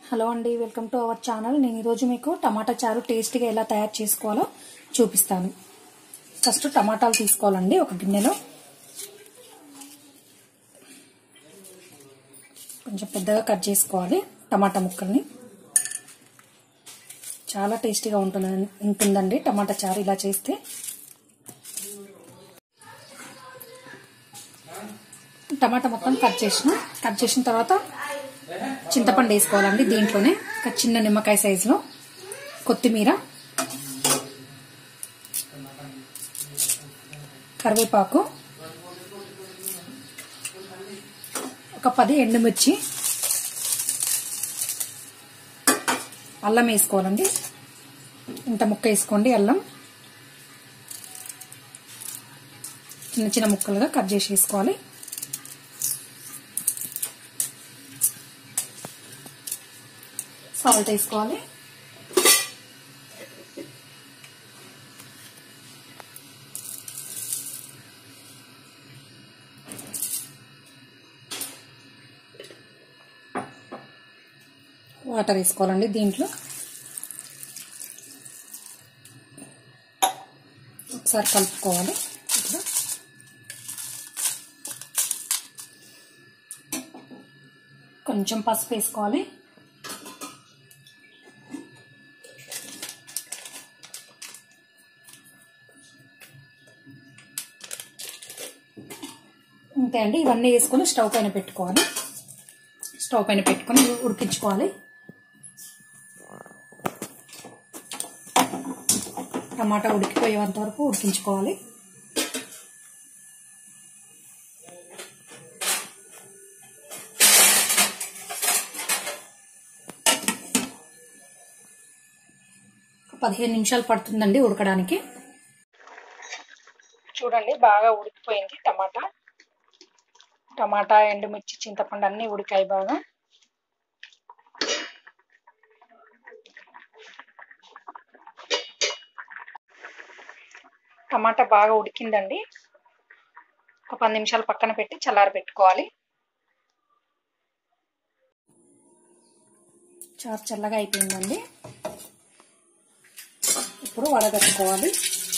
hello అండి welcome to our channel నేను ఈరోజు మీకు టమాటా చారు టేస్టీగా ఎలా తయారు చేసుకోవాలో చూపిస్తాను ఫస్ట్ టమాటాలు తీసుకోవాలండి ఒక గిన్నెలో కొంచెం పెద్దగా కట్ చేసుకోవాలి టమాటా ముక్కల్ని చాలా టేస్టీగా ఉంటుంది ఉంటుందండి టమాటా చారు ఇలా చేస్తే టమాటా మొత్తం కట్ చేసిన కట్ చేసిన తర్వాత చింతపండు వేసుకోవాలండి దీంట్లోనే ఒక చిన్న నిమ్మకాయ సైజులో కొత్తిమీర కరివేపాకు ఒక పది ఎండుమిర్చి అల్లం వేసుకోవాలండి ఇంత ముక్క వేసుకోండి అల్లం చిన్న చిన్న ముక్కలుగా కట్ చేసి వేసుకోవాలి సాల్ట్ వేసుకోవాలి వాటర్ వేసుకోవాలండి దీంట్లో ఒకసారి కలుపుకోవాలి ఇట్లా కొంచెం పసుపు వేసుకోవాలి అంతే అండి ఇవన్నీ వేసుకొని స్టవ్ పైన పెట్టుకోవాలి స్టవ్ పైన పెట్టుకొని ఉడికించుకోవాలి టమాటా ఉడికిపోయేంత వరకు ఉడికించుకోవాలి పదిహేను నిమిషాలు పడుతుందండి ఉడకడానికి చూడండి బాగా ఉడికిపోయింది టమాటా టమాటా ఎండుమిర్చి చింతపండు అన్నీ ఉడికాయి బాగా టమాటా బాగా ఉడికిందండి ఒక పది నిమిషాలు పక్కన పెట్టి చల్లారి పెట్టుకోవాలి చారు చల్లగా అయిపోయిందండి ఇప్పుడు వడగట్టుకోవాలి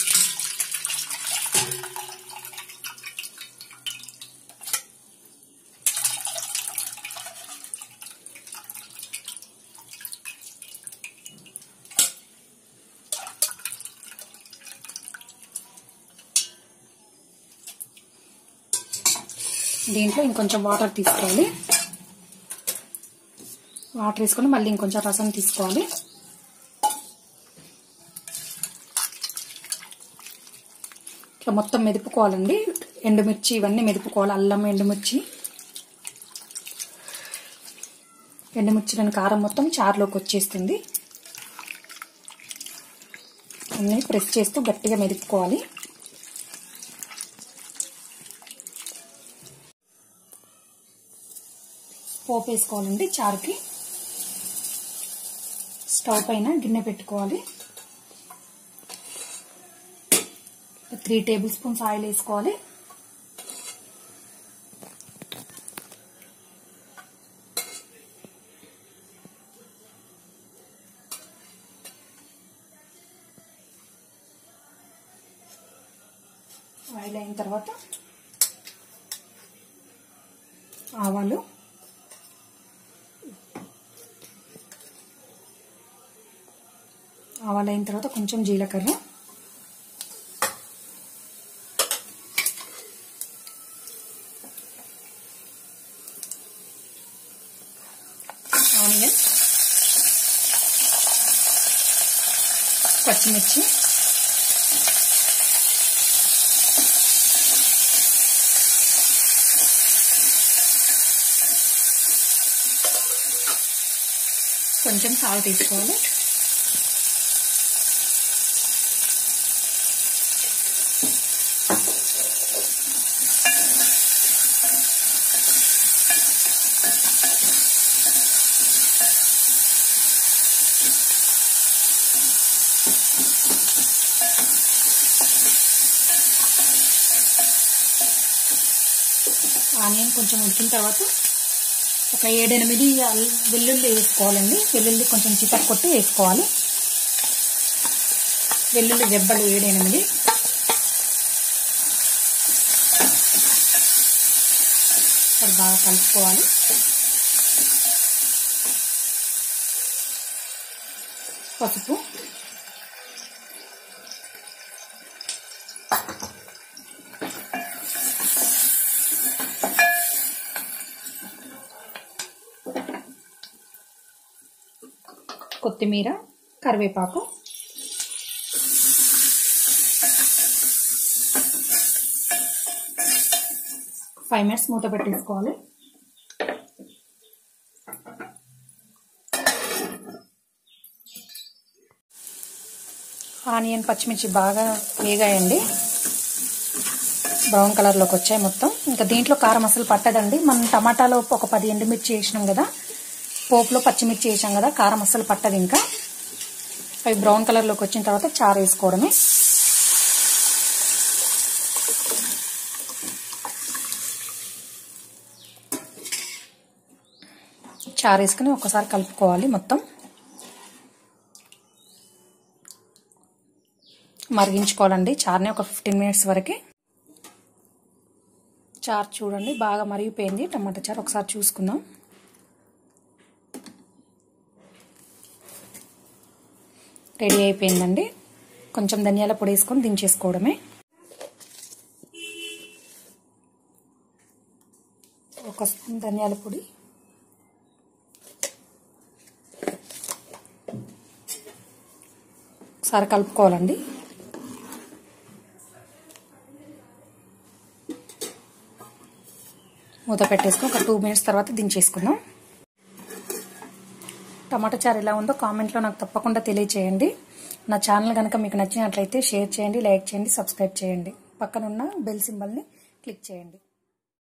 దీంట్లో ఇంకొంచెం వాటర్ తీసుకోవాలి వాటర్ వేసుకొని మళ్ళీ ఇంకొంచెం రసం తీసుకోవాలి ఇట్లా మొత్తం మెదుపుకోవాలండి ఎండుమిర్చి ఇవన్నీ మెదుపుకోవాలి అల్లం ఎండుమిర్చి ఎండుమిర్చిలోని కారం మొత్తం చారులోకి వచ్చేస్తుంది అన్నీ ప్రెస్ చేస్తూ గట్టిగా మెదుపుకోవాలి పోపు వేసుకోవాలండి చారుకి స్టవ్ పైన గిన్నె పెట్టుకోవాలి త్రీ టేబుల్ స్పూన్స్ ఆయిల్ వేసుకోవాలి ఆయిల్ అయిన తర్వాత ఆవాలు ఆవాలు అయిన తర్వాత కొంచెం జీలకర్ర ఆనియన్ పచ్చిమిర్చి కొంచెం సాల్ట్ తీసుకోవాలి ఆనియన్ కొంచెం ఉడికిన తర్వాత ఒక ఏడెనిమిది అల్- వెల్లుల్లి వేసుకోవాలండి వెల్లుల్లి కొంచెం చితక్ కొట్టి వేసుకోవాలి వెల్లుల్లి దెబ్బలు ఏడెనిమిది ఒకసారి బాగా కలుపుకోవాలి పసుపు కొత్తిమీర కరివేపాకు ఫైవ్ మినిట్స్ మూత పెట్టేసుకోవాలి ఆనియన్ పచ్చిమిర్చి బాగా వేగాయండి బ్రౌన్ కలర్లోకి వచ్చాయి మొత్తం ఇంకా దీంట్లో కారం అసలు పట్టదండి మనం టమాటాలో ఒక పది ఎండుమిర్చి వేసినాం కదా పోపులో పచ్చిమిర్చి వేసాం కదా కారం అసలు పట్టదు ఇంకా అవి బ్రౌన్ కలర్లోకి వచ్చిన తర్వాత చారు వేసుకోవడమే చారు వేసుకుని ఒకసారి కలుపుకోవాలి మొత్తం మరిగించుకోవాలండి చారుని ఒక ఫిఫ్టీన్ మినిట్స్ వరకే చారు చూడండి బాగా మరిగిపోయింది టమాటా చారు ఒకసారి చూసుకుందాం రెడీ అయిపోయిందండి కొంచెం ధనియాల పొడి వేసుకొని దించేసుకోవడమే ఒక స్పూన్ ధనియాల పొడి ఒకసారి కలుపుకోవాలండి మూత పెట్టేసుకుని ఒక టూ మినిట్స్ తర్వాత దించేసుకుందాం టమాటా చారు ఎలా ఉందో కామెంట్లో నాకు తప్పకుండా తెలియచేయండి నా ఛానల్ కనుక మీకు నచ్చినట్లయితే షేర్ చేయండి లైక్ చేయండి సబ్స్క్రైబ్ చేయండి పక్కనున్న బెల్ సింబల్ని క్లిక్ చేయండి